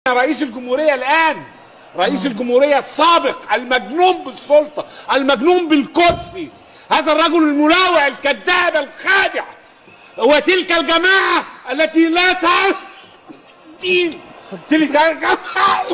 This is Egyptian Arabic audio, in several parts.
رئيس الجمهورية الآن رئيس الجمهورية السابق المجنون بالسلطة المجنون بالقدس هذا الرجل الملاوع الكذاب الخادع وتلك الجماعة التي لا تعرف دين تلك الجماعة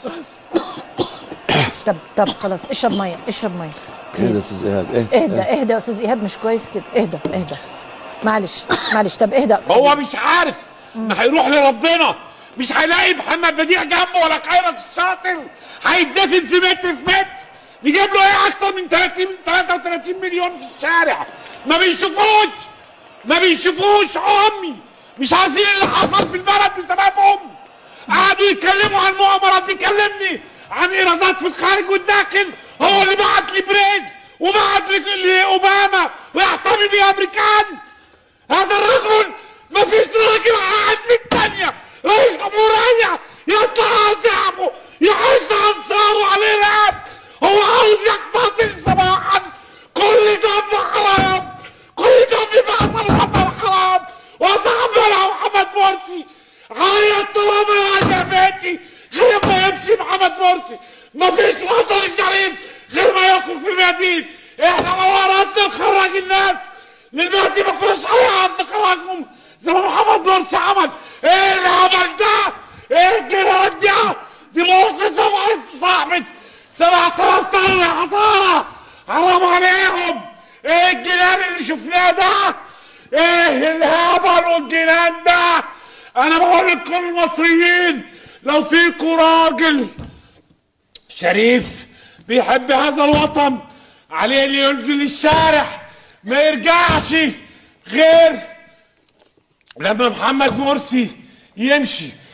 طب طب خلاص اشرب ميه اشرب ميه اهدى يا بليز. استاذ ايهاب اهدى اهدى اهدى يا استاذ ايهاب مش كويس كده اهدى اهدى معلش معلش طب اهدى هو مش عارف ان هيروح لربنا مش هيلاقي محمد بديع جنبه ولا خيرت الشاطر هيتدفن في متر في متر نجيب له ايه اكتر من 30 من 33 مليون في الشارع ما بيشوفوش ما بيشوفوش امي مش عارفين اللي حصل في البلد بسببهم قعدوا يتكلموا عن مؤامرات بيكلمني عن ايرادات في الخارج والداخل هو اللي بعت لي بريز وبعت لي- لاوباما ويحتمي بامريكان هذا الرجل ما فيش راجل قاعد في الثانية رئيس جمهورية يطلع على شعبه يحث أنصاره على الإرهاب هو عاوز يقتتل صباحا كل دم حرام كل دم في عصر الحصر حرام وصاحبنا محمد مرسي عيط طالما يا بيتي غير ما يمشي محمد مرسي ما فيش وطن شريف غير ما يخرج في الميادين احنا لو اردنا نخرج الناس للمهدي ما كناش هنعرف نخرجهم زي ما محمد مرسي عمل ايه العمل ده؟ ايه الجنان ده؟ دي مصر سبعة صاحبة سبعة آلاف طن حضارة حرام عليهم ايه الجنان اللي شفناه ده؟ ايه الهبل والجنان ده؟ انا بقول لكل المصريين لو فيكوا راجل شريف بيحب هذا الوطن عليه اللي ينزل الشارع ما يرجعش غير لما محمد مرسي يمشي